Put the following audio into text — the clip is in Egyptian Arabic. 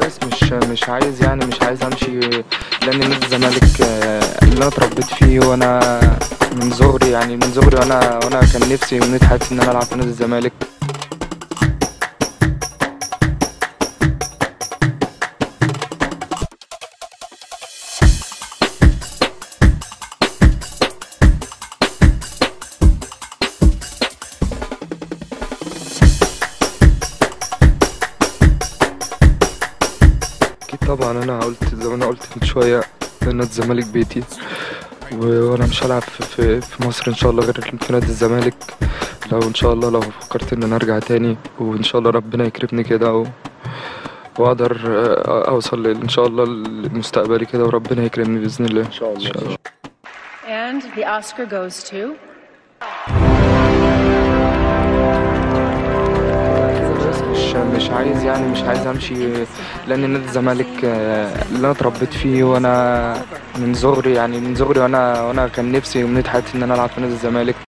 بس مش مش عايز يعني مش عايز امشي لان نادي الزمالك آه، اللي انا اتربيت فيه وانا من صغري يعني من صغري وانا وانا كان نفسي ومنية حياتي ان انا العب في نادي الزمالك اكيد طبعا انا قلت زي ما انا قلت من شويه ان نادي الزمالك بيتي و- وانا مش هلعب في, في, في مصر ان شاء الله غير في نادي الزمالك لو ان شاء الله لو فكرت ان انا ارجع تاني وان شاء الله ربنا يكرمني كده و... واقدر آه، اوصل ل- ان شاء الله لمستقبلي كده وربنا يكرمني باذن الله ان شاء الله And the Oscar goes to. بس مش مش عايز يعني مش عايز امشي لان نادي الزمالك آه، اللي انا اتربيت فيه وانا من صغري يعني من صغري وانا وانا كان نفسي ومنية حياتي ان انا العب في نادي الزمالك